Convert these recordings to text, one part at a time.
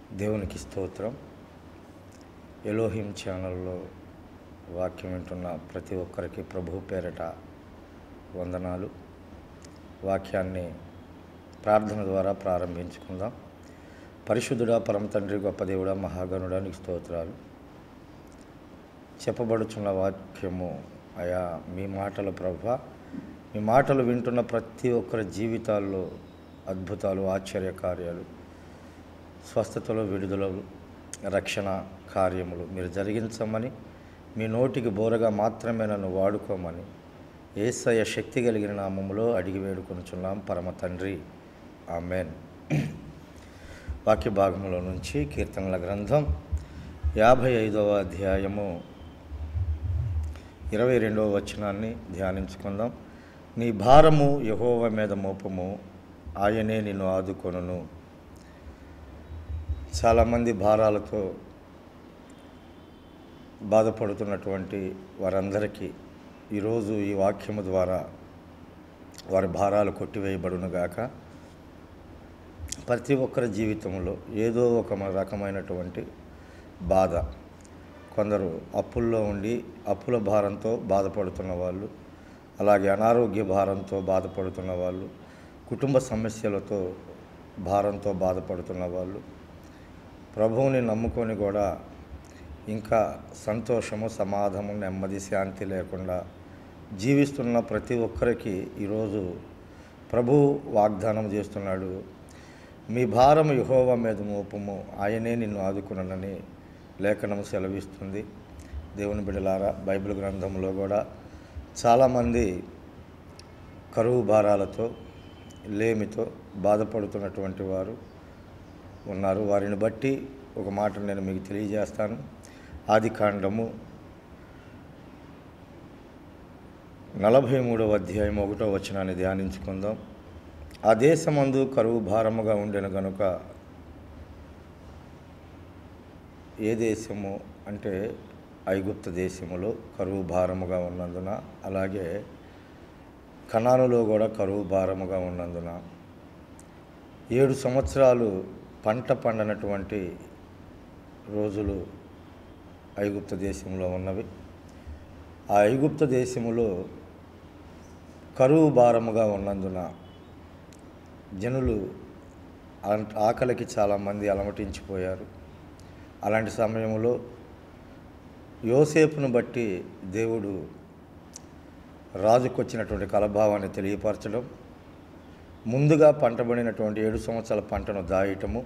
దేవునికి స్తోత్రం ఎలోహిం ఛానల్లో వాక్యం వింటున్న ప్రతి ఒక్కరికి ప్రభు పేరట వందనాలు వాక్యాన్ని ప్రార్థన ద్వారా ప్రారంభించుకుందాం పరిశుద్ధుడా పరమ తండ్రి గొప్ప దేవుడా మహాగణుడా నీకు స్తోత్రాలు చెప్పబడుచున్న వాక్యము అయా మీ మాటల ప్రభ మీ మాటలు వింటున్న ప్రతి ఒక్కరి జీవితాల్లో అద్భుతాలు ఆశ్చర్య కార్యాలు స్వస్థతలు విడుదలలు రక్షణ కార్యములు మీరు జరిగించమని మీ నోటికి బోరగా మాత్రమే నన్ను వాడుకోమని ఏసయ శక్తి కలిగిన నామములో అడిగి వేడుకొనుచున్నాం పరమ తండ్రి ఆమెన్ వాక్య భాగంలో నుంచి కీర్తనల గ్రంథం యాభై ఐదవ అధ్యాయము ఇరవై రెండవ వచనాన్ని ధ్యానించుకుందాం నీ భారము యహోవ మీద మోపము ఆయనే నిన్ను ఆదుకొనును చాలామంది భారాలతో బాధపడుతున్నటువంటి వారందరికీ ఈరోజు ఈ వాక్యము ద్వారా వారి భారాలు కొట్టివేయబడునుగాక ప్రతి ఒక్కరి జీవితంలో ఏదో ఒక రకమైనటువంటి బాధ కొందరు అప్పుల్లో ఉండి అప్పుల భారంతో బాధపడుతున్న వాళ్ళు అలాగే అనారోగ్య భారంతో బాధపడుతున్న వాళ్ళు కుటుంబ సమస్యలతో భారంతో బాధపడుతున్న వాళ్ళు ప్రభువుని నమ్ముకొని కూడా ఇంకా సంతోషము సమాధానము నెమ్మది శాంతి లేకుండా జీవిస్తున్న ప్రతి ఒక్కరికి ఈరోజు ప్రభు వాగ్దానం చేస్తున్నాడు మీ భారం యహోవ మీద మోపము ఆయనే నిన్ను ఆదుకునని లేఖనం సెలవిస్తుంది దేవుని బిడలారా బైబిల్ గ్రంథంలో కూడా చాలామంది కరువు భారాలతో లేమితో బాధపడుతున్నటువంటి వారు ఉన్నారు వారిని బట్టి ఒక మాట నేను మీకు తెలియజేస్తాను ఆది కాండము నలభై మూడవ అధ్యాయం ఒకటో వచనాన్ని ధ్యానించుకుందాం ఆ దేశమందు కరువు భారముగా ఉండెను గనుక ఏ దేశము అంటే ఐగుప్త దేశములో కరువు భారముగా ఉన్నందున అలాగే కణానులో కూడా కరువు భారముగా ఉన్నందున ఏడు సంవత్సరాలు పంట పండనటువంటి రోజులు ఐగుప్త దేశంలో ఉన్నవి ఆ ఐగుప్త దేశములో కరువు భారముగా ఉన్నందున జనులు ఆ- ఆకలికి చాలామంది అలమటించిపోయారు అలాంటి సమయంలో యోసేపును బట్టి దేవుడు రాజుకొచ్చినటువంటి కలభావాన్ని తెలియపరచడం ముందుగా పంటబడినటువంటి ఏడు సంవత్సరాల పంటను దాయటము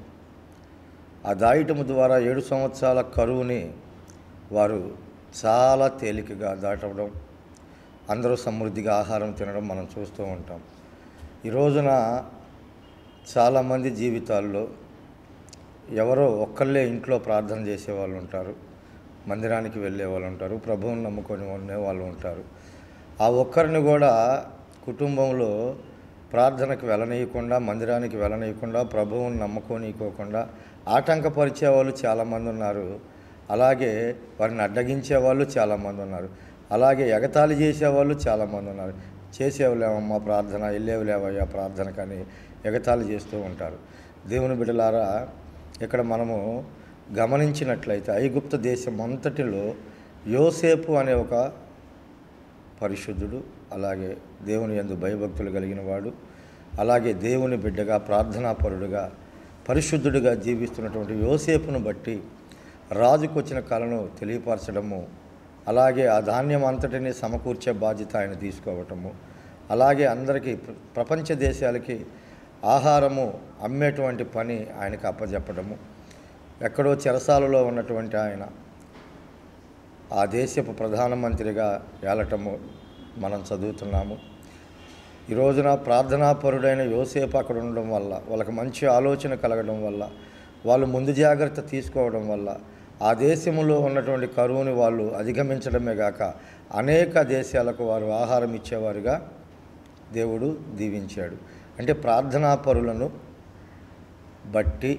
ఆ దాయటము ద్వారా ఏడు సంవత్సరాల కరువుని వారు చాలా తేలికగా దాటడం అందరూ సమృద్ధిగా ఆహారం తినడం మనం చూస్తూ ఉంటాం ఈ రోజున చాలామంది జీవితాల్లో ఎవరో ఒక్కళ్ళే ఇంట్లో ప్రార్థన చేసే వాళ్ళు ఉంటారు మందిరానికి వెళ్ళే వాళ్ళు ఉంటారు ప్రభువుని నమ్ముకొని ఉండే వాళ్ళు ఉంటారు ఆ ఒక్కరిని కూడా కుటుంబంలో ప్రార్థనకు వెళ్ళనీయకుండా మందిరానికి వెళ్ళనీయకుండా ప్రభువుని నమ్ముకోనీయకోకుండా ఆటంకపరిచే వాళ్ళు చాలామంది ఉన్నారు అలాగే వారిని అడ్డగించే వాళ్ళు చాలామంది ఉన్నారు అలాగే ఎగతాళి చేసేవాళ్ళు చాలామంది ఉన్నారు చేసేవులేమమ్మా ప్రార్థన వెళ్ళేవులేవయ్యా ప్రార్థన కానీ ఎగతాళి చేస్తూ ఉంటారు దేవుని బిడ్డలారా ఇక్కడ మనము గమనించినట్లయితే ఐగుప్త దేశం అంతటిలో యోసేపు అనే ఒక పరిశుద్ధుడు అలాగే దేవుని యందు భయభక్తులు కలిగిన వాడు అలాగే దేవుని బిడ్డగా ప్రార్థనాపరుడుగా పరిశుద్ధుడిగా జీవిస్తున్నటువంటి యోసేపును బట్టి రాజుకు వచ్చిన కళను తెలియపరచడము అలాగే ఆ ధాన్యం అంతటిని సమకూర్చే బాధ్యత ఆయన తీసుకోవటము అలాగే అందరికీ ప్ర- ప్రపంచ దేశాలకి ఆహారము అమ్మేటువంటి పని ఆయనకు అప్పజెప్పడము ఎక్కడో చెరసాలలో ఉన్నటువంటి ఆయన ఆ దేశపు ప్రధానమంత్రిగా ఏలటము మనం చదువుతున్నాము ఈ రోజున ప్రార్థనాపరుడైన యోసేపు అక్కడ ఉండడం వల్ల వాళ్ళకి మంచి ఆలోచన కలగడం వల్ల వాళ్ళు ముందు జాగ్రత్త తీసుకోవడం వల్ల ఆ దేశంలో ఉన్నటువంటి కరువుని వాళ్ళు అధిగమించడమే గాక అనేక దేశాలకు వారు ఆహారం ఇచ్చేవారుగా దేవుడు దీవించాడు అంటే ప్రార్థనాపరులను బట్టి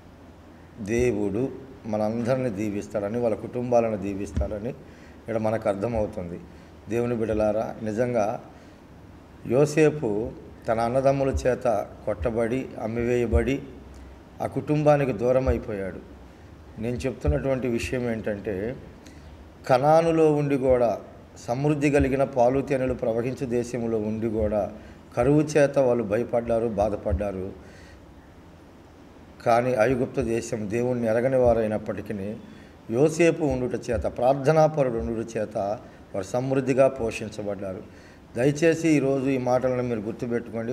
దేవుడు మనందరిని దీవిస్తాడని వాళ్ళ కుటుంబాలను దీవిస్తాడని ఇక్కడ మనకు అర్థమవుతుంది దేవుని బిడలారా నిజంగా యోసేపు తన అన్నదమ్ముల చేత కొట్టబడి అమ్మివేయబడి ఆ కుటుంబానికి దూరం అయిపోయాడు నేను చెప్తున్నటువంటి విషయం ఏంటంటే కణానులో ఉండి కూడా సమృద్ధి కలిగిన పాలు తేనెలు ప్రవహించు దేశంలో ఉండి కూడా కరువు చేత వాళ్ళు భయపడ్డారు బాధపడ్డారు కానీ ఐగుప్త దేశం దేవుణ్ణి ఎరగని వారైనప్పటికీ యోసేపు ఉండుట చేత ప్రార్థనాపరుడు ఉండుట చేత వారు సమృద్ధిగా పోషించబడ్డారు దయచేసి ఈరోజు ఈ మాటలను మీరు గుర్తుపెట్టుకోండి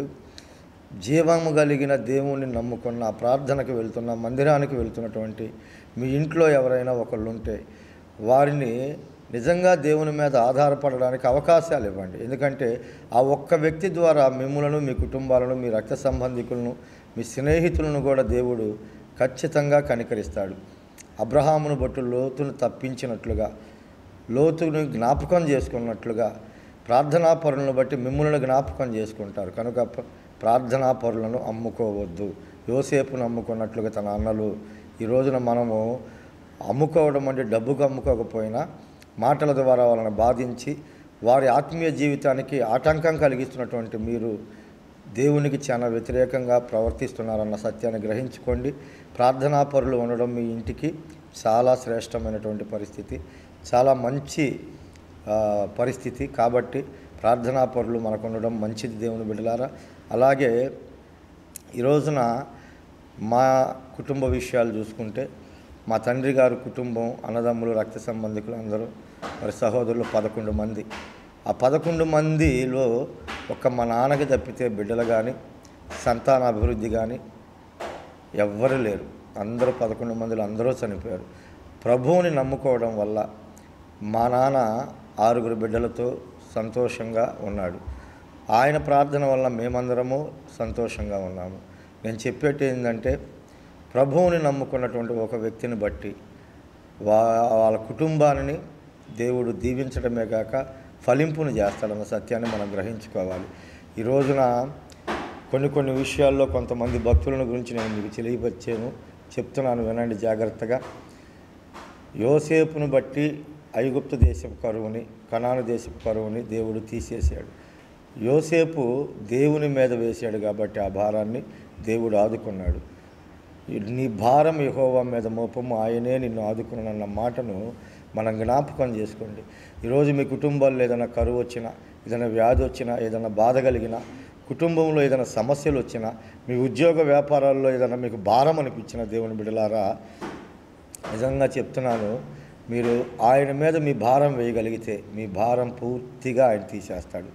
జీవము కలిగిన దేవుణ్ణి నమ్ముకున్న ప్రార్థనకు వెళ్తున్న మందిరానికి వెళ్తున్నటువంటి మీ ఇంట్లో ఎవరైనా ఒకళ్ళు ఉంటే వారిని నిజంగా దేవుని మీద ఆధారపడడానికి అవకాశాలు ఇవ్వండి ఎందుకంటే ఆ ఒక్క వ్యక్తి ద్వారా మిమ్మలను మీ కుటుంబాలను మీ రక్త సంబంధికులను మీ స్నేహితులను కూడా దేవుడు ఖచ్చితంగా కనికరిస్తాడు అబ్రహామును బట్టు లోతును తప్పించినట్లుగా లోతును జ్ఞాపకం చేసుకున్నట్లుగా ప్రార్థనా పరులను బట్టి మిమ్మల్ని జ్ఞాపకం చేసుకుంటారు కనుక ప- ప్రార్థనా పరులను అమ్ముకోవద్దు యోసేపును అమ్ముకున్నట్లుగా తన అన్నలు ఈ రోజున మనము అమ్ముకోవడం అంటే డబ్బుకు అమ్ముకోకపోయినా మాటల ద్వారా వాళ్ళని బాధించి వారి ఆత్మీయ జీవితానికి ఆటంకం కలిగిస్తున్నటువంటి మీరు దేవునికి చాలా వ్యతిరేకంగా ప్రవర్తిస్తున్నారన్న సత్యాన్ని గ్రహించుకోండి ప్రార్థనా పరులు ఉండడం మీ ఇంటికి చాలా శ్రేష్టమైనటువంటి పరిస్థితి చాలా మంచి ఆ, పరిస్థితి కాబట్టి ప్రార్థనా పరులు మనకు ఉండడం మంచిది దేవుని బిడ్డలారా అలాగే ఈ రోజున మా కుటుంబ విషయాలు చూసుకుంటే మా తండ్రి గారి కుటుంబం అన్నదమ్ములు రక్త సంబంధికులు అందరూ మరి సహోదరులు పదకొండు మంది ఆ పదకొండు మందిలో ఒక్క మా నాన్నకి తప్పితే బిడ్డలు కానీ సంతాన అభివృద్ధి కానీ ఎవ్వరు లేరు అందరూ పదకొండు మందిలో అందరూ చనిపోయారు ప్రభువుని నమ్ముకోవడం వల్ల మా నాన్న ఆరుగురు బిడ్డలతో సంతోషంగా ఉన్నాడు ఆయన ప్రార్థన వల్ల మేమందరము సంతోషంగా ఉన్నాము నేను చెప్పేటి ఏంటంటే ప్రభువుని నమ్ముకున్నటువంటి ఒక వ్యక్తిని బట్టి వా వాళ్ళ కుటుంబాన్ని దేవుడు దీవించడమే కాక ఫలింపును చేస్తాడన్న సత్యాన్ని మనం గ్రహించుకోవాలి ఈ రోజున కొన్ని కొన్ని విషయాల్లో కొంతమంది భక్తులను గురించి నేను మీకు తెలియపరిచాను చెప్తున్నాను వినండి జాగ్రత్తగా యోసేపును బట్టి ఐగుప్తు దేశపు కరువుని కనాను దేశపు కరువుని దేవుడు తీసేశాడు యోసేపు దేవుని మీద వేశాడు కాబట్టి ఆ భారాన్ని దేవుడు ఆదుకున్నాడు నీ భారం యెహోవా మీద మోపము ఆయనే నిన్ను ఆదుకున్నానన్న మాటను మనం జ్ఞాపకం చేసుకోండి ఈరోజు మీ కుటుంబాల్లో ఏదైనా కరువు వచ్చినా ఏదైనా వ్యాధి వచ్చినా ఏదైనా బాధ కలిగినా కుటుంబంలో ఏదైనా సమస్యలు వచ్చినా మీ ఉద్యోగ వ్యాపారాల్లో ఏదైనా మీకు భారం అనిపించిన దేవుని బిడలారా నిజంగా చెప్తున్నాను మీరు ఆయన మీద మీ భారం వేయగలిగితే మీ భారం పూర్తిగా ఆయన తీసేస్తాడు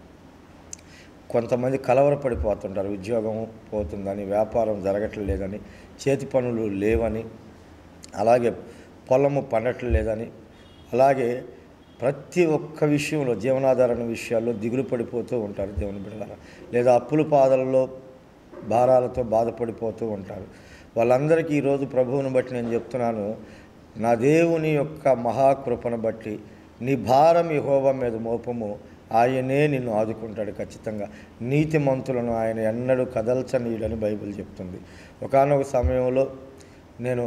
కొంతమంది కలవరపడిపోతుంటారు ఉద్యోగం పోతుందని వ్యాపారం జరగట్లేదని చేతి పనులు లేవని అలాగే పొలము పండట్లేదని అలాగే ప్రతి ఒక్క విషయంలో జీవనాధారణ విషయాల్లో దిగులు పడిపోతూ ఉంటారు దేవుని బిడ్డలారా లేదా అప్పుల పాదలలో భారాలతో బాధపడిపోతూ ఉంటారు వాళ్ళందరికీ ఈరోజు ప్రభువుని బట్టి నేను చెప్తున్నాను నా దేవుని యొక్క మహాకృపను బట్టి నీ భారం యెహోవా మీద మోపము ఆయనే నిన్ను ఆదుకుంటాడు ఖచ్చితంగా నీతిమంతులను ఆయన ఎన్నడూ కదల్చనీయుడని బైబిల్ చెప్తుంది ఒకానొక సమయంలో నేను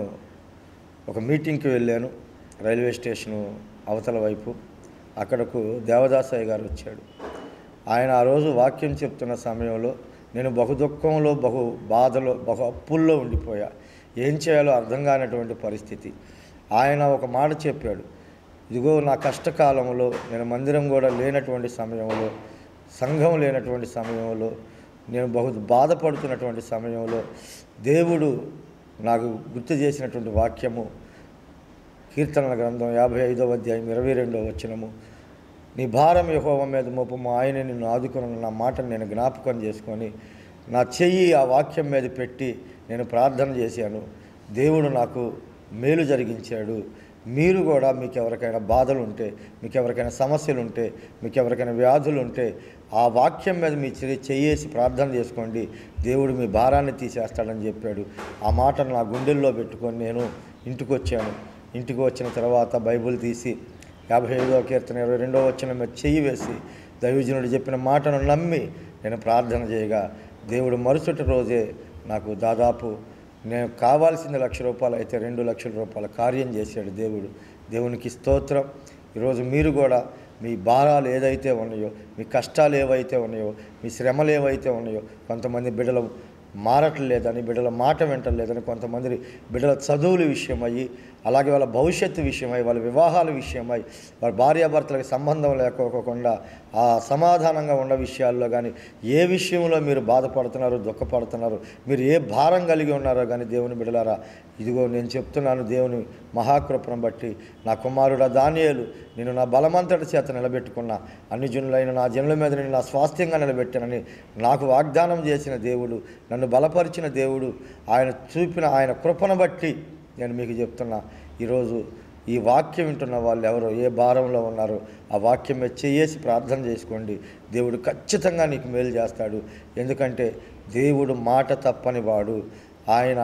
ఒక మీటింగ్కి వెళ్ళాను రైల్వే స్టేషను అవతల వైపు అక్కడకు దేవదాసయ్య గారు వచ్చాడు ఆయన ఆ రోజు వాక్యం చెప్తున్న సమయంలో నేను బహు దుఃఖంలో బహు బాధలో బహు అప్పుల్లో ఉండిపోయా ఏం చేయాలో అర్థం కానటువంటి పరిస్థితి ఆయన ఒక మాట చెప్పాడు ఇదిగో నా కష్టకాలంలో నేను మందిరం కూడా లేనటువంటి సమయంలో సంఘం లేనటువంటి సమయంలో నేను బహు బాధపడుతున్నటువంటి సమయంలో దేవుడు నాకు గుర్తు చేసినటువంటి వాక్యము కీర్తనల గ్రంథం యాభై ఐదవ అధ్యాయం ఇరవై రెండవ వచనము నీ భారం యహోవ మీద మోపము ఆయన నిన్ను ఆదుకున్న నా మాటను నేను జ్ఞాపకం చేసుకొని నా చెయ్యి ఆ వాక్యం మీద పెట్టి నేను ప్రార్థన చేశాను దేవుడు నాకు మేలు జరిగించాడు మీరు కూడా మీకు ఎవరికైనా బాధలు ఉంటే మీకు ఎవరికైనా సమస్యలు ఉంటే మీకు ఎవరికైనా వ్యాధులు ఉంటే ఆ వాక్యం మీద మీ చెయ్యి చెయ్యేసి ప్రార్థన చేసుకోండి దేవుడు మీ భారాన్ని తీసేస్తాడని చెప్పాడు ఆ మాటను నా గుండెల్లో పెట్టుకొని నేను ఇంటికి వచ్చాను ఇంటికి వచ్చిన తర్వాత బైబిల్ తీసి యాభై ఐదవ కీర్తన ఇరవై రెండవ వచ్చిన మీద చెయ్యి వేసి దైవజనుడు చెప్పిన మాటను నమ్మి నేను ప్రార్థన చేయగా దేవుడు మరుసటి రోజే నాకు దాదాపు నేను కావాల్సిన లక్ష రూపాయలు అయితే రెండు లక్షల రూపాయల కార్యం చేశాడు దేవుడు దేవునికి స్తోత్రం ఈరోజు మీరు కూడా మీ భారాలు ఏదైతే ఉన్నాయో మీ కష్టాలు ఏవైతే ఉన్నాయో మీ శ్రమలు ఏవైతే ఉన్నాయో కొంతమంది బిడ్డలు మారట్లేదని బిడ్డల మాట వింటలేదని కొంతమంది బిడ్డల చదువుల విషయమై అలాగే వాళ్ళ భవిష్యత్తు విషయమై వాళ్ళ వివాహాల విషయమై వాళ్ళ భార్యాభర్తలకు సంబంధం లేకోకుండా ఆ సమాధానంగా ఉన్న విషయాల్లో కానీ ఏ విషయంలో మీరు బాధపడుతున్నారు దుఃఖపడుతున్నారు మీరు ఏ భారం కలిగి ఉన్నారో కానీ దేవుని బిడలారా ఇదిగో నేను చెప్తున్నాను దేవుని మహాకృపను బట్టి నా కుమారుడు దానియేలు నేను నా బలమంతటి చేత నిలబెట్టుకున్నా అన్ని జనులైన నా జనుల మీద నేను నా స్వాస్థ్యంగా నిలబెట్టానని నాకు వాగ్దానం చేసిన దేవుడు నన్ను బలపరిచిన దేవుడు ఆయన చూపిన ఆయన కృపను బట్టి నేను మీకు చెప్తున్నా ఈరోజు ఈ వాక్యం వింటున్న వాళ్ళు ఎవరో ఏ భారంలో ఉన్నారో ఆ వాక్యం మీద చేసి ప్రార్థన చేసుకోండి దేవుడు ఖచ్చితంగా నీకు మేలు చేస్తాడు ఎందుకంటే దేవుడు మాట తప్పని వాడు ఆయన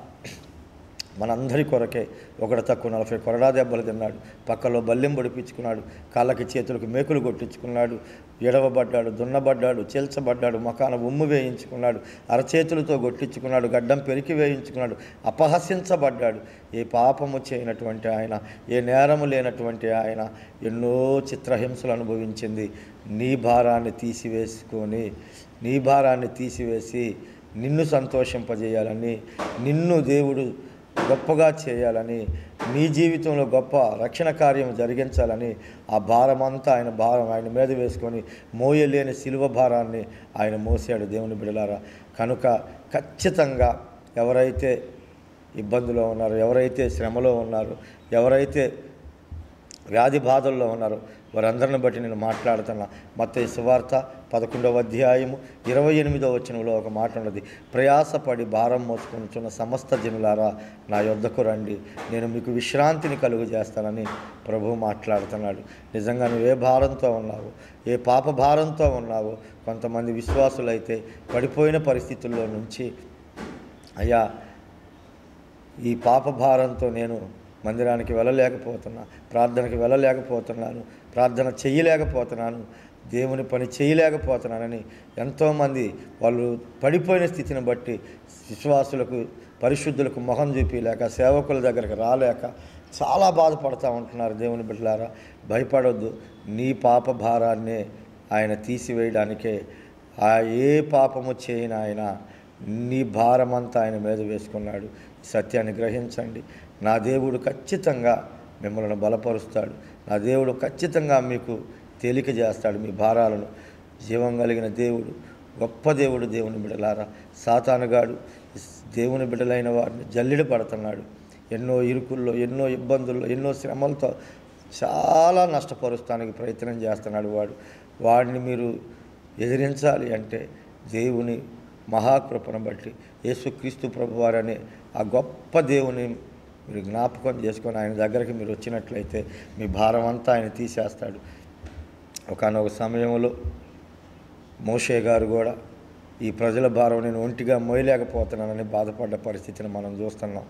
మనందరి కొరకే ఒకటి తక్కువ నలభై కొరడా దెబ్బలు తిన్నాడు పక్కలో బల్లెం పొడిపించుకున్నాడు కాళ్ళకి చేతులకు మేకులు కొట్టించుకున్నాడు ఎడవబడ్డాడు దున్నబడ్డాడు చేల్చబడ్డాడు మకాన ఉమ్ము వేయించుకున్నాడు అరచేతులతో కొట్టించుకున్నాడు గడ్డం పెరికి వేయించుకున్నాడు అపహసించబడ్డాడు ఏ పాపము చేయనటువంటి ఆయన ఏ నేరము లేనటువంటి ఆయన ఎన్నో చిత్రహింసలు అనుభవించింది నీ భారాన్ని తీసివేసుకొని నీ భారాన్ని తీసివేసి నిన్ను సంతోషింపజేయాలని నిన్ను దేవుడు గొప్పగా చేయాలని నీ జీవితంలో గొప్ప రక్షణ కార్యం జరిగించాలని ఆ భారమంతా ఆయన భారం ఆయన మీద వేసుకొని మోయలేని శిలువ భారాన్ని ఆయన మోసాడు దేవుని బిడలారా కనుక ఖచ్చితంగా ఎవరైతే ఇబ్బందులో ఉన్నారో ఎవరైతే శ్రమలో ఉన్నారో ఎవరైతే వ్యాధి బాధల్లో ఉన్నారో వారందరిని బట్టి నేను మాట్లాడుతున్నా మత సువార్త పదకొండవ అధ్యాయము ఇరవై ఎనిమిదవ వచనంలో ఒక మాట ఉన్నది ప్రయాసపడి భారం మోసుకొనిచున్న సమస్త జనులారా నా యొద్దకు రండి నేను మీకు విశ్రాంతిని కలుగు చేస్తానని ప్రభు మాట్లాడుతున్నాడు నిజంగా నువ్వు ఏ భారంతో ఉన్నావు ఏ పాప భారంతో ఉన్నావో కొంతమంది విశ్వాసులైతే పడిపోయిన పరిస్థితుల్లో నుంచి అయ్యా ఈ పాప భారంతో నేను మందిరానికి వెళ్ళలేకపోతున్నా ప్రార్థనకి వెళ్ళలేకపోతున్నాను ప్రార్థన చేయలేకపోతున్నాను దేవుని పని చేయలేకపోతున్నానని ఎంతోమంది వాళ్ళు పడిపోయిన స్థితిని బట్టి విశ్వాసులకు పరిశుద్ధులకు మొహం చూపించలేక సేవకుల దగ్గరకు రాలేక చాలా బాధపడుతూ ఉంటున్నారు దేవుని బిడ్డలారా భయపడొద్దు నీ పాప భారాన్నే ఆయన తీసివేయడానికే ఆ ఏ పాపము చేయని ఆయన నీ భారమంతా ఆయన మీద వేసుకున్నాడు ఈ సత్యాన్ని గ్రహించండి నా దేవుడు ఖచ్చితంగా మిమ్మల్ని బలపరుస్తాడు నా దేవుడు ఖచ్చితంగా మీకు తేలిక చేస్తాడు మీ భారాలను జీవం కలిగిన దేవుడు గొప్ప దేవుడు దేవుని బిడలారా సాతానుగాడు దేవుని బిడ్డలైన వారిని జల్లిడ పడుతున్నాడు ఎన్నో ఇరుకుల్లో ఎన్నో ఇబ్బందుల్లో ఎన్నో శ్రమలతో చాలా నష్టపరుస్తానికి ప్రయత్నం చేస్తున్నాడు వాడు వాడిని మీరు ఎదిరించాలి అంటే దేవుని మహాకృపను బట్టి యేసుక్రీస్తు ప్రభువారనే ఆ గొప్ప దేవుని మీరు జ్ఞాపకం చేసుకొని ఆయన దగ్గరికి మీరు వచ్చినట్లయితే మీ భారం అంతా ఆయన తీసేస్తాడు ఒకనొక సమయంలో మోషే గారు కూడా ఈ ప్రజల భారం నేను ఒంటిగా మోయలేకపోతున్నానని బాధపడ్డ పరిస్థితిని మనం చూస్తున్నాం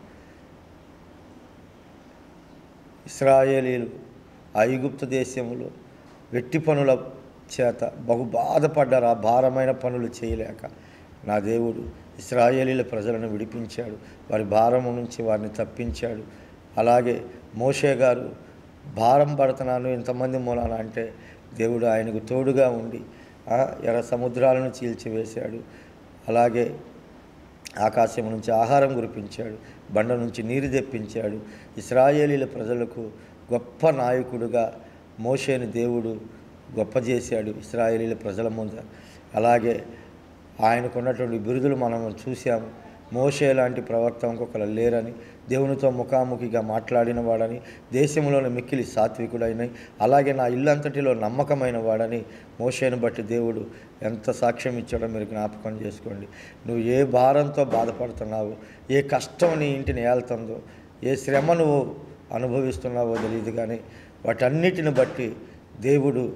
ఇస్రాయేలీలు ఐగుప్తు దేశంలో వెట్టి పనుల చేత బహు బాధపడ్డారు ఆ భారమైన పనులు చేయలేక నా దేవుడు ఇస్రాయేలీల ప్రజలను విడిపించాడు వారి భారము నుంచి వారిని తప్పించాడు అలాగే మోషే గారు భారం పడుతున్నాను ఇంతమంది మూలాన అంటే దేవుడు ఆయనకు తోడుగా ఉండి ఆ, ఎర్ర సముద్రాలను చీల్చివేశాడు అలాగే ఆకాశం నుంచి ఆహారం కురిపించాడు బండ నుంచి నీరు తెప్పించాడు ఇస్రాయేలీల ప్రజలకు గొప్ప నాయకుడుగా మోషేని దేవుడు గొప్ప చేశాడు ఇస్రాయేలీల ప్రజల ముందు అలాగే ఆయనకున్నటువంటి బిరుదులు మనం చూసాము మోషే లాంటి ప్రవక్త ఇంకొకరు లేరని దేవునితో ముఖాముఖిగా మాట్లాడిన వాడని దేశంలోని మిక్కిలి సాత్వికుడైన అలాగే నా ఇల్లంతటిలో నమ్మకమైన వాడని మోషేను బట్టి దేవుడు ఎంత సాక్ష్యం ఇచ్చాడో మీరు జ్ఞాపకం చేసుకోండి నువ్వు ఏ భారంతో బాధపడుతున్నావో ఏ కష్టం నీ ఇంటిని ఏళ్తుందో ఏ శ్రమ నువ్వు అనుభవిస్తున్నావో తెలియదు కానీ వాటన్నిటిని బట్టి దేవుడు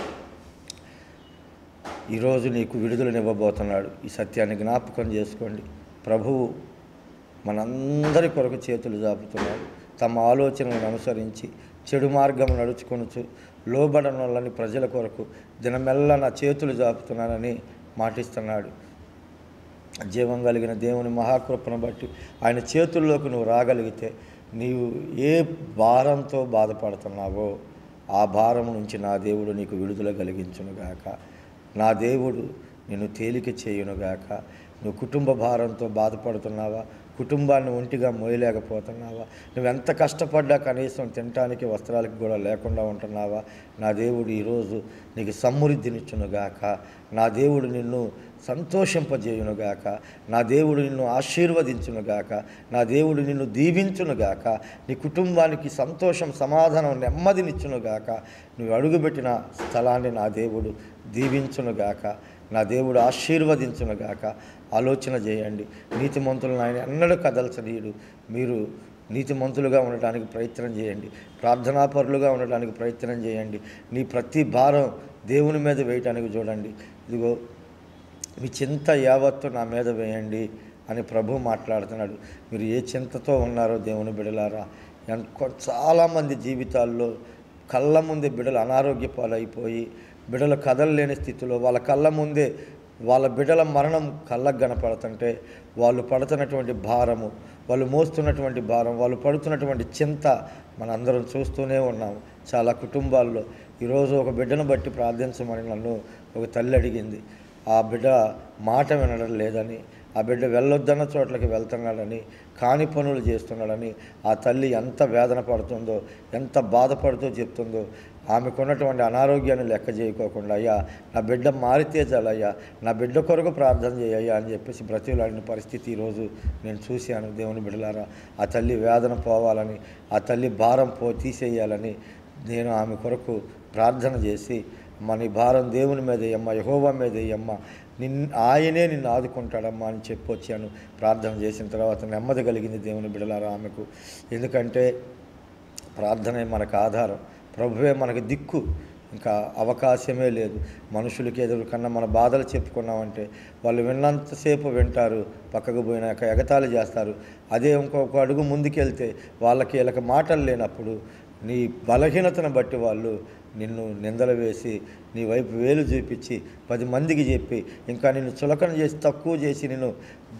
ఈరోజు నీకు విడుదలనివ్వబోతున్నాడు ఈ సత్యాన్ని జ్ఞాపకం చేసుకోండి ప్రభువు మనందరి కొరకు చేతులు జాపుతున్నాడు తమ ఆలోచనలను అనుసరించి చెడు మార్గం నడుచుకొనుచు లోబడనొల్లని ప్రజల కొరకు దినమెల్ల నా చేతులు జాపుతున్నానని మాటిస్తున్నాడు జీవం కలిగిన దేవుని మహాకృపను బట్టి ఆయన చేతుల్లోకి నువ్వు రాగలిగితే నీవు ఏ భారంతో బాధపడుతున్నావో ఆ భారం నుంచి నా దేవుడు నీకు విడుదల కలిగించునుగాక నా దేవుడు నిన్ను తేలిక చేయునుగాక నువ్వు కుటుంబ భారంతో బాధపడుతున్నావా కుటుంబాన్ని ఒంటిగా మోయలేకపోతున్నావా నువ్వు ఎంత కష్టపడ్డా కనీసం తినటానికి వస్త్రాలకి కూడా లేకుండా ఉంటున్నావా నా దేవుడు ఈరోజు నీకు సమృద్ధినిచ్చునుగాక నా దేవుడు నిన్ను సంతోషింపజేయునుగాక నా దేవుడు నిన్ను ఆశీర్వదించునుగాక నా దేవుడు నిన్ను దీవించునుగాక నీ కుటుంబానికి సంతోషం సమాధానం నెమ్మదినిచ్చునుగాక నువ్వు అడుగుపెట్టిన స్థలాన్ని నా దేవుడు దీవించునుగాక నా దేవుడు ఆశీర్వదించునుగాక ఆలోచన చేయండి నీతిమంతులను ఆయన ఎన్నడూ కదల్చనీయుడు మీరు నీతిమంతులుగా ఉండటానికి ప్రయత్నం చేయండి ప్రార్థనాపరులుగా ఉండటానికి ప్రయత్నం చేయండి నీ ప్రతి భారం దేవుని మీద వేయటానికి చూడండి ఇదిగో మీ చింత యావత్తు నా మీద వేయండి అని ప్రభు మాట్లాడుతున్నాడు మీరు ఏ చింతతో ఉన్నారో దేవుని బిడలారా ఎన్- కొ- చాలామంది జీవితాల్లో కళ్ళ ముందే బిడలు అనారోగ్య పాలైపోయి బిడలు కదలలేని స్థితిలో వాళ్ళ కళ్ళ ముందే వాళ్ళ బిడల మరణం కళ్ళకు కనపడుతుంటే వాళ్ళు పడుతున్నటువంటి భారము వాళ్ళు మోస్తున్నటువంటి భారం వాళ్ళు పడుతున్నటువంటి చింత మనందరం చూస్తూనే ఉన్నాము చాలా కుటుంబాల్లో ఈరోజు ఒక బిడ్డను బట్టి ప్రార్థించమని నన్ను ఒక తల్లి అడిగింది ఆ బిడ్డ మాట వినడం లేదని ఆ బిడ్డ వెళ్ళొద్దన్న చోట్లకి వెళ్తున్నాడని కాని పనులు చేస్తున్నాడని ఆ తల్లి ఎంత వేదన పడుతుందో ఎంత బాధపడుతూ చెప్తుందో ఆమెకున్నటువంటి అనారోగ్యాన్ని లెక్క చేయకోకుండా అయ్యా నా బిడ్డ మారితే చాలయ్యా నా బిడ్డ కొరకు ప్రార్థన చేయయ్యా అని చెప్పేసి బ్రతిలాడిన పరిస్థితి ఈరోజు నేను చూశాను దేవుని బిడ్డలారా ఆ తల్లి వేదన పోవాలని ఆ తల్లి భారం పో తీసేయాలని నేను ఆమె కొరకు ప్రార్థన చేసి మన ఈ భారం దేవుని మీద వేయమ్మ యహోవా మీద వేయమ్మ నిన్ ఆయనే నిన్ను ఆదుకుంటాడమ్మా అని చెప్పి వచ్చాను ప్రార్థన చేసిన తర్వాత నెమ్మది కలిగింది దేవుని బిడలారా ఆమెకు ఎందుకంటే ప్రార్థనే మనకు ఆధారం ప్రభువే మనకు దిక్కు ఇంకా అవకాశమే లేదు మనుషులకి ఎదురు కన్నా మన బాధలు చెప్పుకున్నామంటే వాళ్ళు విన్నంతసేపు వింటారు పక్కకు పోయినాక ఎగతాళి చేస్తారు అదే ఇంకొక అడుగు ముందుకెళ్తే వాళ్ళకి వీళ్ళకి మాటలు లేనప్పుడు నీ బలహీనతను బట్టి వాళ్ళు నిన్ను నిందలు వేసి నీ వైపు వేలు చూపించి పది మందికి చెప్పి ఇంకా నిన్ను చులకన చేసి తక్కువ చేసి నిన్ను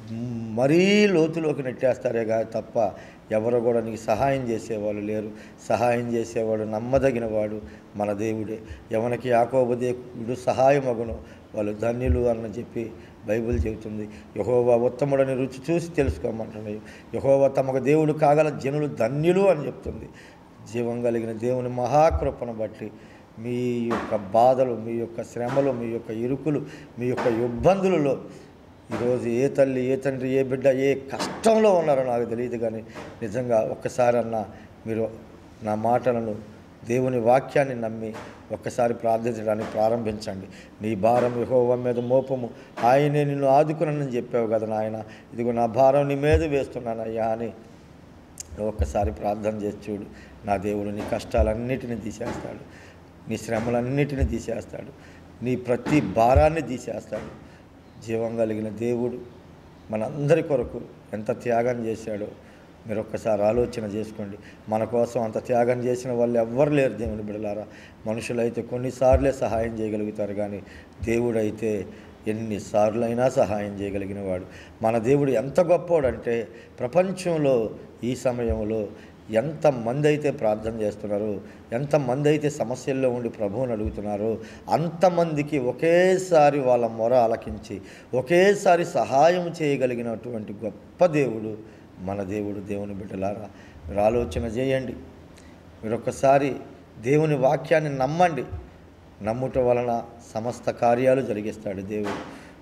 మరీ లోతులోకి నెట్టేస్తారే కానీ తప్ప ఎవరు కూడా నీకు సహాయం చేసేవాళ్ళు లేరు సహాయం చేసేవాడు నమ్మదగిన వాడు మన దేవుడే ఎవరికి యాకోబు దేవుడు సహాయమగును వాళ్ళు ధన్యులు అని చెప్పి బైబిల్ చెబుతుంది యహోవా ఉత్తముడని రుచి చూసి తెలుసుకోమంటున్నాయి యహోవా తమకు దేవుడు కాగల జనులు ధన్యులు అని చెప్తుంది జీవం కలిగిన దేవుని మహాకృపను బట్టి మీ యొక్క బాధలు మీ యొక్క శ్రమలు మీ యొక్క ఇరుకులు మీ యొక్క ఇబ్బందులలో ఈరోజు ఏ తల్లి ఏ తండ్రి ఏ బిడ్డ ఏ కష్టంలో ఉన్నారో నాకు తెలియదు కానీ నిజంగా ఒక్కసారన్నా మీరు నా మాటలను దేవుని వాక్యాన్ని నమ్మి ఒక్కసారి ప్రార్థించడానికి ప్రారంభించండి నీ భారం యెహోవా మీద మోపము ఆయనే నిన్ను ఆదుకునని చెప్పావు కదా నాయన ఇదిగో నా భారం నీ మీద వేస్తున్నానయ్యా అని నువ్వు ఒక్కసారి ప్రార్థన చేసి చూడు నా దేవుడు నీ కష్టాలన్నిటిని తీసేస్తాడు నీ శ్రమలన్నిటిని తీసేస్తాడు నీ ప్రతి భారాన్ని తీసేస్తాడు జీవం కలిగిన దేవుడు మనందరి కొరకు ఎంత త్యాగం చేశాడో మీరు ఒక్కసారి ఆలోచన చేసుకోండి మన కోసం అంత త్యాగం చేసిన వాళ్ళు ఎవ్వరు లేరు దేవుని బిడలారా మనుషులైతే కొన్నిసార్లే సహాయం చేయగలుగుతారు కానీ దేవుడైతే ఎన్నిసార్లైనా సహాయం చేయగలిగిన వాడు మన దేవుడు ఎంత గొప్పోడంటే ప్రపంచంలో ఈ సమయంలో ఎంతమంది అయితే ప్రార్థన చేస్తున్నారో ఎంతమంది అయితే సమస్యల్లో ఉండి ప్రభువుని అడుగుతున్నారో అంతమందికి ఒకేసారి వాళ్ళ మొర ఆలకించి ఒకేసారి సహాయం చేయగలిగినటువంటి గొప్ప దేవుడు మన దేవుడు దేవుని బిడ్డలారా మీరు ఆలోచన చేయండి మీరు ఒక్కసారి దేవుని వాక్యాన్ని నమ్మండి నమ్ముట వలన సమస్త కార్యాలు జరిగిస్తాడు దేవుడు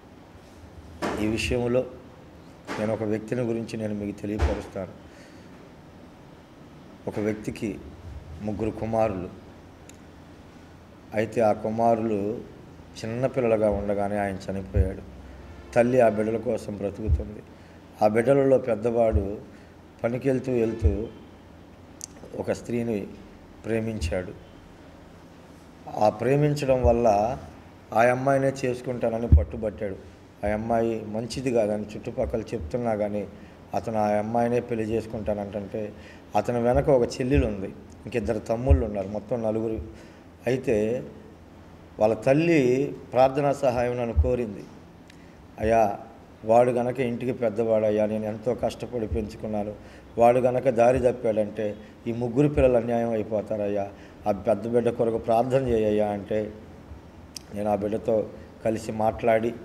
ఈ విషయంలో నేను ఒక వ్యక్తిని గురించి నేను మీకు తెలియపరుస్తాను ఒక వ్యక్తికి ముగ్గురు కుమారులు అయితే ఆ కుమారులు చిన్నపిల్లలుగా ఉండగానే ఆయన చనిపోయాడు తల్లి ఆ బిడ్డల కోసం బ్రతుకుతుంది ఆ బిడ్డలలో పెద్దవాడు పనికి వెళ్తూ వెళ్తూ ఒక స్త్రీని ప్రేమించాడు ఆ ప్రేమించడం వల్ల ఆ అమ్మాయినే చేసుకుంటానని పట్టుబట్టాడు ఆ అమ్మాయి మంచిది కాదని చుట్టుపక్కల చెప్తున్నా కానీ అతను ఆ అమ్మాయినే పెళ్లి చేసుకుంటానంటే అతని వెనక ఒక చెల్లెలు ఉంది ఇంకిద్దరు తమ్ముళ్ళు ఉన్నారు మొత్తం నలుగురు అయితే వాళ్ళ తల్లి ప్రార్థనా సహాయం నన్ను కోరింది అయ్యా వాడు గనక ఇంటికి పెద్దవాడయ్యా నేను ఎంతో కష్టపడి పెంచుకున్నాను వాడు గనక దారి తప్పాడంటే ఈ ముగ్గురు పిల్లలు అన్యాయం అయిపోతారయ్యా ఆ పెద్ద బిడ్డ కొరకు ప్రార్థన చేయయ్యా అంటే నేను ఆ బిడ్డతో కలిసి మాట్లాడి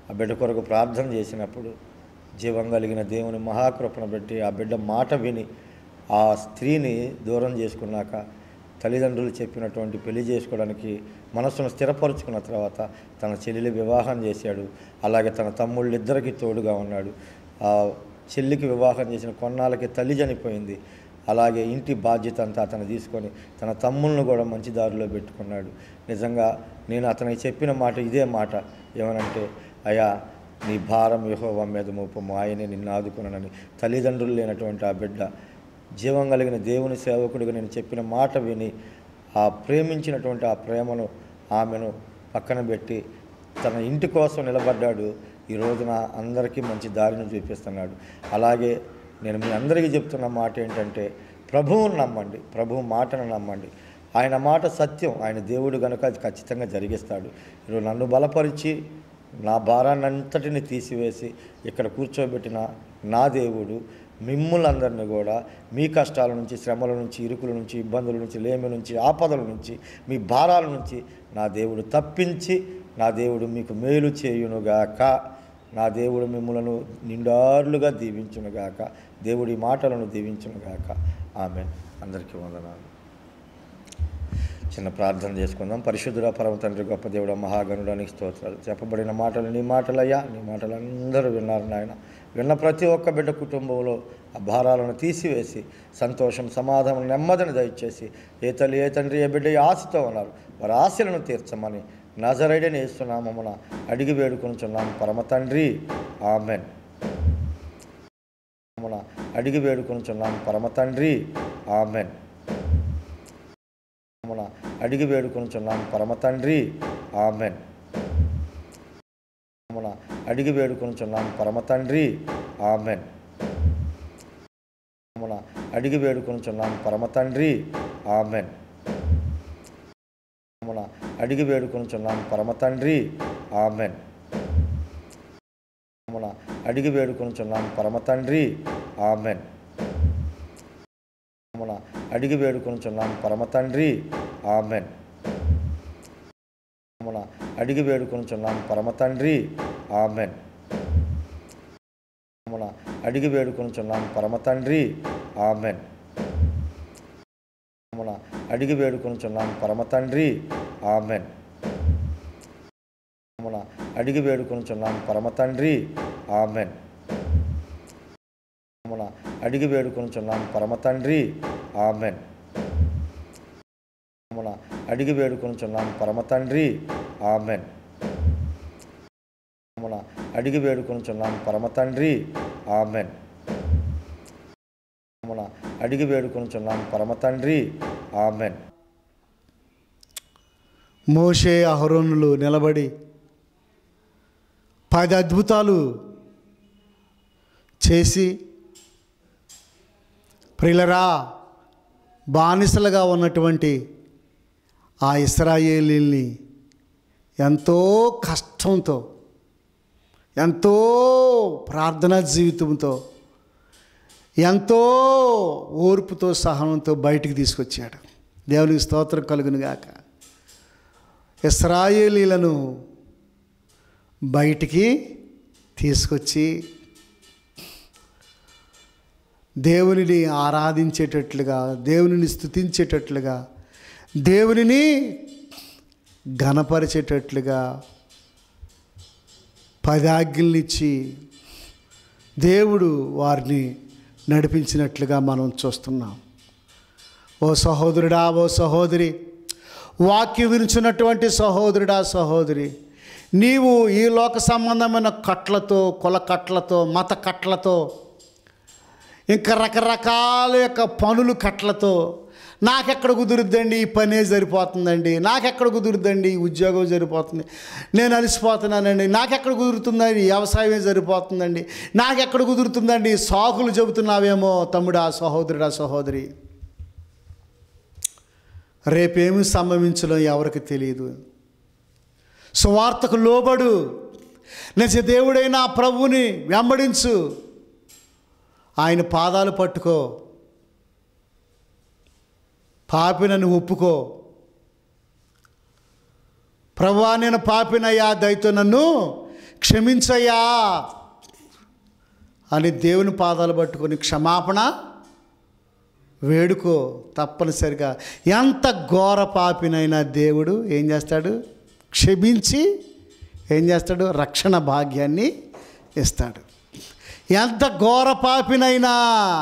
ఆ బిడ్డ కొరకు ప్రార్థన చేసినప్పుడు జీవం కలిగిన దేవుని మహాకృపను పెట్టి ఆ బిడ్డ మాట విని ఆ స్త్రీని దూరం చేసుకున్నాక తల్లిదండ్రులు చెప్పినటువంటి పెళ్లి చేసుకోవడానికి మనస్సును స్థిరపరుచుకున్న తర్వాత తన చెల్లెలి వివాహం చేశాడు అలాగే తన తమ్ముళ్ళిద్దరికీ తోడుగా ఉన్నాడు ఆ చెల్లికి వివాహం చేసిన కొన్నాళ్ళకి తల్లి చనిపోయింది అలాగే ఇంటి బాధ్యత అంతా అతను తీసుకొని తన తమ్ముళ్ళను కూడా మంచి దారిలో పెట్టుకున్నాడు నిజంగా నేను అతనికి చెప్పిన మాట ఇదే మాట ఏమనంటే అయా నీ భారం యెహోవా మీద మోపము ఆయనే నిన్ను ఆదుకున్నానని తల్లిదండ్రులు లేనటువంటి ఆ బిడ్డ జీవం కలిగిన దేవుని సేవకుడిగా నేను చెప్పిన మాట విని ఆ ప్రేమించినటువంటి ఆ ప్రేమను ఆమెను పక్కన పెట్టి తన ఇంటి కోసం నిలబడ్డాడు ఈ రోజున అందరికీ మంచి దారిని చూపిస్తున్నాడు అలాగే నేను మీ అందరికీ చెప్తున్న మాట ఏంటంటే ప్రభువుని నమ్మండి ప్రభువు మాటను నమ్మండి ఆయన మాట సత్యం ఆయన దేవుడు కనుక అది ఖచ్చితంగా జరిగిస్తాడు ఈరోజు నన్ను బలపరిచి నా భారాన్ని అంతటిని తీసివేసి ఇక్కడ కూర్చోబెట్టిన నా దేవుడు మిమ్ములందరినీ కూడా మీ కష్టాల నుంచి శ్రమల నుంచి ఇరుకుల నుంచి ఇబ్బందుల నుంచి లేమి నుంచి ఆపదల నుంచి మీ భారాల నుంచి నా దేవుడు తప్పించి నా దేవుడు మీకు మేలు చేయునుగాక నా దేవుడు మిమ్మలను నిండారులుగా దీవించునుగాక దేవుడి మాటలను దీవించునుగాక ఆమె అందరికీ వందనాలు చిన్న ప్రార్థన చేసుకుందాం పరిశుద్ధుడ పరమ తండ్రి గొప్ప దేవుడ మహాగణుడానికి స్తోత్రాలు చెప్పబడిన మాటలు నీ మాటలయ్యా నీ మాటలు అందరూ విన్నారు నాయన విన్న ప్రతి ఒక్క బిడ్డ కుటుంబంలో ఆ భారాలను తీసివేసి సంతోషం సమాధానం నెమ్మదిని దయచేసి ఏ తల్లి ఏ తండ్రి ఏ బిడ్డ ఏ ఆశతో ఉన్నారు వారి ఆశలను తీర్చమని నజరైడని వేస్తున్నామమున అడిగి వేడుకొనుచున్నాము పరమ తండ్రి ఆమెన్ మన అడిగి వేడుకొనుచున్నాము పరమ తండ్రి ఆమెన్ మన అడిగి వేడుకొనుచున్నాము పరమ తండ్రి ఆమెన్ మన అడిగి వేడుకొనుచున్నాము పరమ తండ్రి ఆమెన్ మన అడిగి వేడుకొనుచున్నాము పరమ తండ్రి ఆమెన్ మన అడిగి వేడుకొనుచున్నాము పరమ తండ్రి ఆమెన్ మన అడిగి వేడుకొనుచున్నాము పరమ తండ్రి ఆమెన్ మన అడిగి వేడుకొనుచున్నాము పరమ తండ్రి ఆమెన్ మన అడిగి వేడుకొనుచున్నాము పరమ తండ్రి ఆమెన్ మన అడిగి వేడుకొనుచున్నాము పరమ తండ్రి ఆమెన్ మన అడిగి వేడుకొనుచున్నాము పరమ తండ్రి ఆమెన్ మన అడిగి వేడుకొనుచున్నాము పరమ తండ్రి ఆమెన్ మన అడిగి వేడుకొనుచున్నాము పరమ తండ్రి ఆమెన్ మన అడిగి వేడుకొనుచున్నాము పరమ తండ్రి ఆమెన్ మన అడిగి వేడుకొనుచున్నాము పరమ తండ్రి ఆమెన్ మన అడిగి వేడుకొనుచున్నాము పరమ తండ్రి ఆమెన్ మోషే అహరోనులు నిలబడి పది అద్భుతాలు చేసి ప్రిలరా బానిసలుగా ఉన్నటువంటి ఆ ఇస్రాయేలీల్ని ఎంతో కష్టంతో ఎంతో ప్రార్థనా జీవితంతో ఎంతో ఓర్పుతో సహనంతో బయటికి తీసుకొచ్చాడు దేవునికి స్తోత్రం కలుగును గాక ఇస్రాయేలీలను బయటికి తీసుకొచ్చి దేవునిని ఆరాధించేటట్లుగా దేవునిని స్థుతించేటట్లుగా దేవునిని ఘనపరిచేటట్లుగా పదాజ్ఞల్నిచ్చి దేవుడు వారిని నడిపించినట్లుగా మనం చూస్తున్నాం ఓ సహోదరుడా ఓ సహోదరి వాక్యం విరుచున్నటువంటి సహోదరుడా సహోదరి నీవు ఈ లోక సంబంధమైన కట్లతో కుల కట్లతో మత కట్లతో ఇంకా రకరకాల యొక్క పనులు కట్లతో నాకెక్కడ కుదురుద్దండి ఈ పనే సరిపోతుందండి నాకెక్కడ కుదురుద్దండి ఈ ఉద్యోగం సరిపోతుంది నేను అలసిపోతున్నానండి నాకెక్కడ కుదురుతుందండి ఈ వ్యవసాయమే సరిపోతుందండి నాకెక్కడ కుదురుతుందండి ఈ సాకులు చెబుతున్నావేమో తమ్ముడా సహోదరుడా సహోదరి రేపేమి సంభవించడం ఎవరికి తెలియదు సువార్తకు లోబడు నిజ దేవుడైన ఆ ప్రభువుని వెంబడించు ఆయన పాదాలు పట్టుకో పాపినని ఒప్పుకో ప్రభువా నేను పాపినయ్యా దయతో నన్ను క్షమించయ్యా అని దేవుని పాదాలు పట్టుకొని క్షమాపణ వేడుకో తప్పనిసరిగా ఎంత ఘోర పాపినైనా దేవుడు ఏం చేస్తాడు క్షమించి ఏం చేస్తాడు రక్షణ భాగ్యాన్ని ఇస్తాడు ఎంత ఘోర పాపినైనా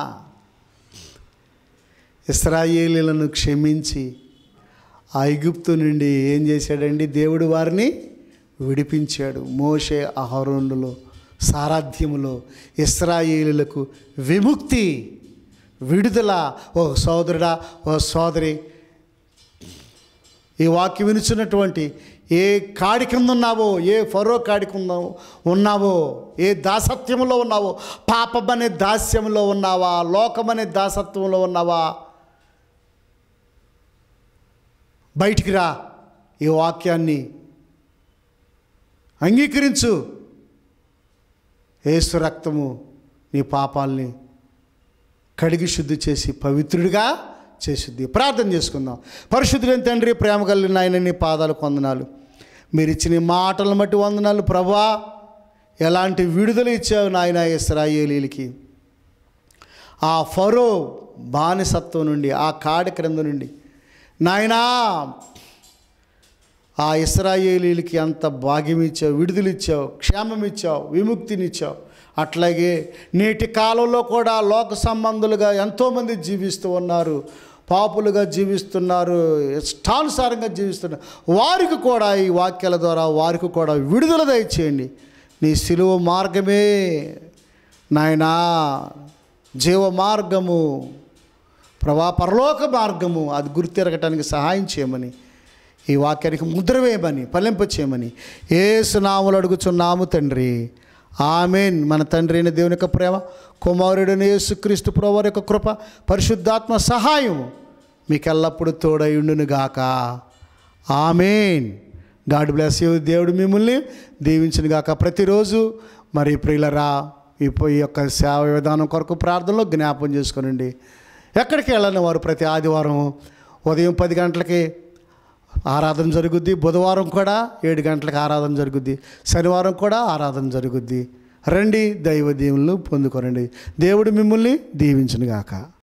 ఇస్రాయేలీలను క్షమించి ఐగుప్తు నుండి ఏం చేశాడండి దేవుడు వారిని విడిపించాడు మోషే అహరోనులో సారథ్యములో ఇస్రాయేలులకు విముక్తి విడుదల ఓ సోదరుడా ఓ సోదరి ఈ వాక్యం వినుచున్నటువంటి ఏ కాడి కింద ఉన్నావో ఏ ఫరో కాడి కింద ఉన్నావో ఏ దాసత్యంలో ఉన్నావో పాపం అనే దాస్యంలో ఉన్నావా లోకం అనే దాసత్వంలో ఉన్నావా బయటికి రా ఈ వాక్యాన్ని అంగీకరించు ఏసు రక్తము నీ పాపాల్ని కడిగి శుద్ధి చేసి పవిత్రుడిగా చేసిద్ది ప్రార్థన చేసుకుందాం పరిశుద్ధులైన తండ్రి ప్రేమ కలిగిన ఆయన నీ పాదాలు వందనాలు మీరు ఇచ్చిన ఈ మాటలను బట్టి వందనాలు ప్రభా ఎలాంటి విడుదల ఇచ్చావు నాయన ఇస్రాయేలీలకి ఆ ఫరో బానిసత్వం నుండి ఆ కాడి క్రింద నుండి నాయనా ఆ ఇస్రాయేలీలకి అంత భాగ్యం ఇచ్చావు విడుదల ఇచ్చావు క్షేమం ఇచ్చావు విముక్తినిచ్చావు అట్లాగే నేటి కాలంలో కూడా లోక సంబంధులుగా ఎంతోమంది జీవిస్తూ ఉన్నారు పాపులుగా జీవిస్తున్నారు ఇష్టానుసారంగా జీవిస్తున్నారు వారికి కూడా ఈ వాక్యాల ద్వారా వారికి కూడా విడుదల దయచేయండి నీ సిలువ మార్గమే నాయనా జీవ మార్గము ప్రభా పరలోక మార్గము అది గుర్తెరగటానికి సహాయం చేయమని ఈ వాక్యానికి ముద్ర వేయమని పలింప చేయమని ఏ సునాములు అడుగుచున్నాము తండ్రి ఆమెన్ మన తండ్రి అయిన దేవుని యొక్క ప్రేమ కుమారుడైన యేసుక్రీస్తు ప్రభు యొక్క కృప పరిశుద్ధాత్మ సహాయం మీకు ఎల్లప్పుడూ తోడయుండును గాక ఆమెన్ గాడ్ బ్లెస్ యూ దేవుడు మిమ్మల్ని దీవించును గాక ప్రతిరోజు మరి ప్రియులరా ఈ ఈ యొక్క సేవ విధానం కొరకు ప్రార్థనలో జ్ఞాపం చేసుకోనండి ఎక్కడికి వెళ్ళని వారు ప్రతి ఆదివారం ఉదయం పది గంటలకి ఆరాధన జరుగుద్ది బుధవారం కూడా ఏడు గంటలకు ఆరాధన జరుగుద్ది శనివారం కూడా ఆరాధన జరుగుద్ది రండి దైవ దీవులను పొందుకోరండి దేవుడు మిమ్మల్ని దీవించునుగాక